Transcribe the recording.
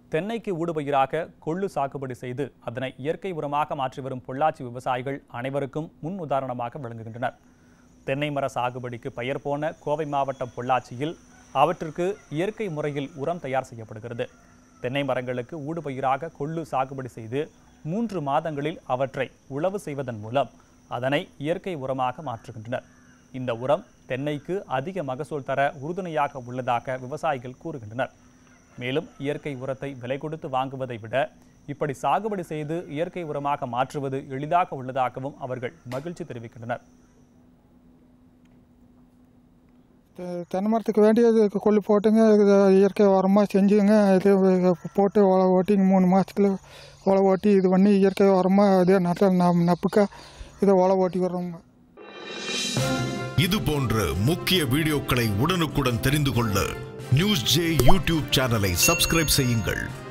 தென்னைக்கு ஊடுபயிராக கொள்ளு சாகுபடி செய்து அதனை இயற்கை உரமாக மாற்றி வரும் பொள்ளாச்சி விவசாயிகள் அனைவருக்கும் முன் உதாரணமாக விளங்குகின்றனர் தென்னை மர சாகுபடிக்கு பெயர் போன கோவை மாவட்டம் பொள்ளாச்சியில் அவற்றிற்கு இயற்கை முறையில் உரம் தயார் செய்யப்படுகிறது தென்னை மரங்களுக்கு ஊடுபயிராக கொள்ளு சாகுபடி செய்து மூன்று மாதங்களில் அவற்றை உழவு செய்வதன் மூலம் அதனை இயற்கை உரமாக மாற்றுகின்றனர் இந்த உரம் தென்னைக்கு அதிக மகசூல் தர உறுதுணையாக உள்ளதாக விவசாயிகள் கூறுகின்றனர் மேலும் இயற்கை உரத்தை விலை கொடுத்து வாங்குவதை விட இப்படி சாகுபடி செய்து இயற்கை உரமாக மாற்றுவது எளிதாக உள்ளதாகவும் அவர்கள் மகிழ்ச்சி தெரிவிக்கின்றனர் தெ- தென்னை மரத்துக்கு வேண்டியது கொல்லி போட்டுங்க இது இயற்கை உரமாக செஞ்சுங்க இது போட்டு உழவு ஓட்டி மூணு மாதத்துல உழவு ஓட்டி இது பண்ணி இயற்கை உரமாக இதே நட்ட நம் நப்புக்கா இதை உழவு ஓட்டி வர்றோங்க இது போன்ற முக்கிய வீடியோக்களை உடனுக்குடன் தெரிந்து கொள்ள நியூஸ் ஜே யூடியூப் சேனலை சப்ஸ்கிரைப் செய்யுங்கள்